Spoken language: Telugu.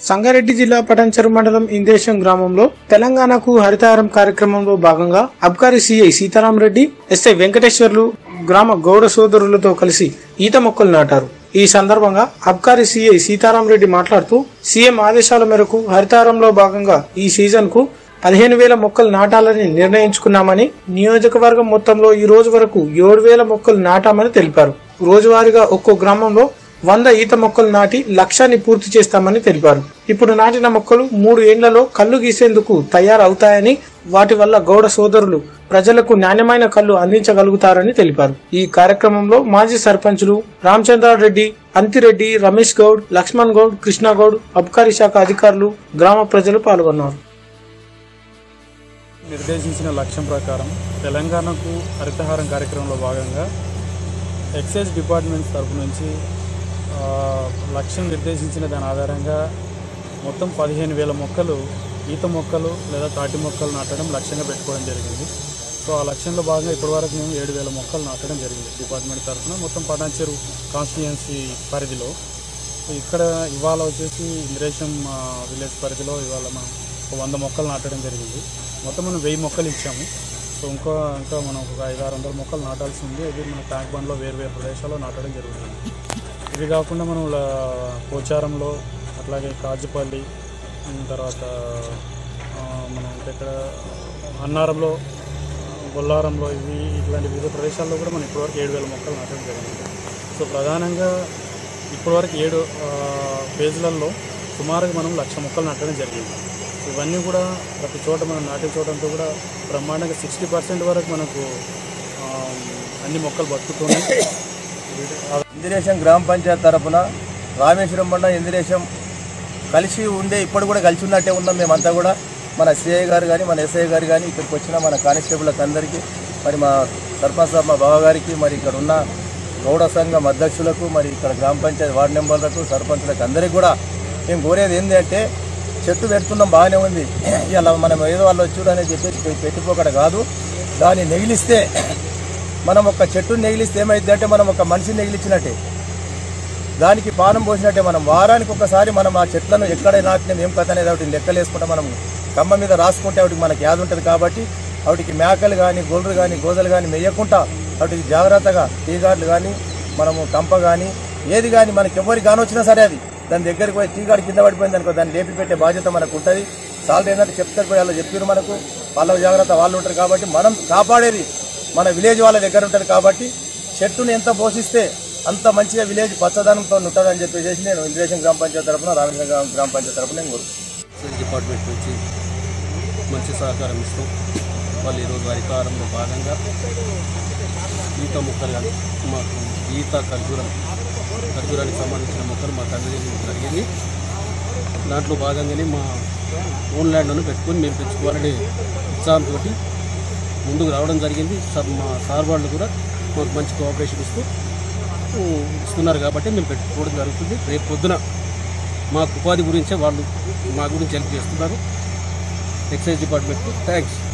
సంగారెడ్డి జిల్లా పటంచెరు మండలం ఇందేశం గ్రామంలో తెలంగాణకు హరితహారం కార్యక్రమంలో భాగంగా అబ్కారీ సిఐ సీతారాం రెడ్డి ఎస్ఐ వెంకటేశ్వర్లు గ్రామ గౌడ సోదరులతో కలిసి ఈత మొక్కలు నాటారు ఈ సందర్భంగా అబ్కారీ సిఐ సీతారాం రెడ్డి మాట్లాడుతూ సీఎం ఆదేశాల మేరకు హరితహారంలో భాగంగా ఈ సీజన్ కు పదిహేను వేల మొక్కలు నాటాలని నిర్ణయించుకున్నామని నియోజకవర్గం మొత్తంలో ఈ రోజు వరకు ఏడు వేల మొక్కలు నాటామని తెలిపారు రోజువారీగా ఒక్కో గ్రామంలో వంద ఈత మొక్కలు నాటి లక్ష్యాన్ని పూర్తి చేస్తామని తెలిపారు ఇప్పుడు నాటిన మొక్కలు మూడు ఏండ్లలో కళ్ళు గీసేందుకు తయారవుతాయని వాటి వల్ల గౌడ సోదరులు ప్రజలకు నాణ్యమైన కళ్ళు అందించగలుగుతారని తెలిపారు ఈ కార్యక్రమంలో మాజీ సర్పంచులు రామచంద్రారెడ్డి అంతిరెడ్డి రమేష్ గౌడ్ లక్ష్మణ్ గౌడ్ కృష్ణ గౌడ్ అబ్కారీ శాఖ అధికారులు గ్రామ ప్రజలు పాల్గొన్నారు నిర్దేశించిన లక్ష్యం ప్రకారం తెలంగాణకు హరితహారం కార్యక్రమంలో భాగంగా ఎక్సైజ్ డిపార్ట్మెంట్ తరపు నుంచి ఆ, లక్ష్యం నిర్దేశించిన దాని ఆధారంగా మొత్తం పదిహేను వేల మొక్కలు ఈత మొక్కలు లేదా తాటి మొక్కలు నాటడం లక్ష్యంగా పెట్టుకోవడం జరిగింది సో ఆ లక్ష్యంలో భాగంగా ఇప్పటివరకు మేము ఏడు వేల మొక్కలు నాటడం జరిగింది డిపార్ట్మెంట్ తరఫున మొత్తం పటాన్చెరు కాన్స్టిట్యుయెన్సీ పరిధిలో సో ఇక్కడ ఇవాళ వచ్చేసి ఇంద్రేశం ఆ, విలేజ్ పరిధిలో ఇవాళ మనం ఒక వంద మొక్కలు నాటడం జరిగింది మొత్తం మనం వెయ్యి మొక్కలు ఇచ్చాము సో ఇంకో ఇంకా మనం ఒక ఐదు ఆరు వందల మొక్కలు నాటాల్సి ఉంది ఇది మన ట్యాంక్ బండ్లో వేరు వేరు ప్రదేశాల్లో నాటడం జరుగుతుంది ఇవి కాకుండా మనం ఇలా పోచారంలో అట్లాగే కాజుపల్లి ఉమ్, తర్వాత ఆ, మనం ఇంకా ఇక్కడ అన్నారంలో బొల్లారంలో ఇవి ఇట్లాంటి వివిధ ప్రదేశాల్లో కూడా మనం ఇప్పటివరకు ఏడు వేల మొక్కలు నాటడం జరిగింది సో ప్రధానంగా ఇప్పటివరకు ఏడు ఆ, ఫేజ్లలో సుమారుగా మనం లక్ష మొక్కలు నాటడం జరిగింది సో ఇవన్నీ కూడా ప్రతి చోట మనం నాటే చోటంతా కూడా బ్రహ్మాండంగా సిక్స్టీ పర్సెంట్ వరకు మనకు ఆ, అన్ని మొక్కలు బతుకుతున్నాయి వీటి- ఇందిరేశం గ్రామ పంచాయత్ తరపున రామేశ్వరం బండ ఇందిరేశం కలిసి ఉండే ఇప్పుడు కూడా కలిసి ఉన్నట్టే ఉన్నాం మేమంతా కూడా మన సిఐ గారు కానీ మన ఎస్ఐ గారు కానీ ఇక్కడికి వచ్చిన మన కానిస్టేబుల్కి అందరికీ మరి మా సర్పంచ్ సాబ్ మా బావగారికి మరి ఇక్కడ ఉన్న గౌడ సంఘం అధ్యక్షులకు మరి ఇక్కడ గ్రామ పంచాయతీ వార్డు మెంబర్లకు సర్పంచ్లకు అందరికీ కూడా మేము కోరేది ఏంటంటే చెట్టు పెడుతున్నాం బాగానే ఉంది ఇలా మనం ఏదో వాళ్ళు వచ్చుడు అనేది చెప్పేసి పె- పెట్టిపోకడ కాదు దాన్ని నెగిలిస్తే మనం ఒక చెట్టుని నెగిలిస్తే ఏమైంది అంటే మనం ఒక మనిషిని నెగిలిచ్చినట్టే దానికి పానం పోసినట్టే మనం వారానికి ఒకసారి మనం ఆ చెట్లను ఎక్కడ నాటినాం ఏం కథ అనేది వాటిని లెక్కలేసుకుంటే మనం కమ్మ మీద రాసుకుంటే వాటికి మనకి యాద ఉంటుంది కాబట్టి వాటికి మేకలు కానీ గొర్రెలు కానీ గోదలు కానీ మెయ్యకుండా వాటికి జాగ్రత్తగా టీగాడ్లు కానీ మనము కంప కానీ ఏది కానీ మనకి ఎవరికి కానొచ్చినా సరే అది దాని దగ్గరికి పోయి టీగాడు కింద పడిపోయింది అనుకో దాన్ని లేపి పెట్టే బాధ్యత మనకు ఉంటుంది సాల్ట్ ఏంటంటే చెప్తారు పోయి వాళ్ళు చెప్పారు మనకు వాళ్ళ జాగ్రత్త వాళ్ళు ఉంటారు కాబట్టి మనం కాపాడేది మన విలేజ్ వాళ్ళ దగ్గర ఉంటుంది కాబట్టి చెట్టుని ఎంత పోషిస్తే అంత మంచిగా విలేజ్ పచ్చదనంతో ఉంటుందని చెప్పేసి నేను ఇంద్రేశం గ్రామ పంచాయతీ తరఫున రామేశ్వరం గ్రామ గ్రామ పంచాయతీ తరఫున నేను కోరుకుంటున్నాను ఎక్సైజ్ డిపార్ట్మెంట్ నుంచి మంచి సహకారం ఇస్తూ వాళ్ళు ఈరోజు అధికారంలో భాగంగా ఈత మొక్కలు కానీ మాకు ఈత ఖర్జూరం ఖర్జూరానికి సంబంధించిన మొక్కలు మాకు అందజేయడం జరిగింది దాంట్లో భాగంగానే మా ఓన్ ల్యాండ్ను పెట్టుకొని మేము పెంచుకోవాలనే ఉత్సాహంతో ముందుకు రావడం జరిగింది సబ్- మా సార్ వాళ్ళు కూడా మాకు మంచి కోఆపరేషన్ ఇస్తూ ఊ, ఇస్తున్నారు కాబట్టి మేము పెట్టుకోవడం జరుగుతుంది రేపు పొద్దున మాకు ఉపాధి గురించే వాళ్ళు మా గురించి హెల్ప్ చేస్తున్నారు ఎక్సైజ్ డిపార్ట్మెంట్కి థ్యాంక్స్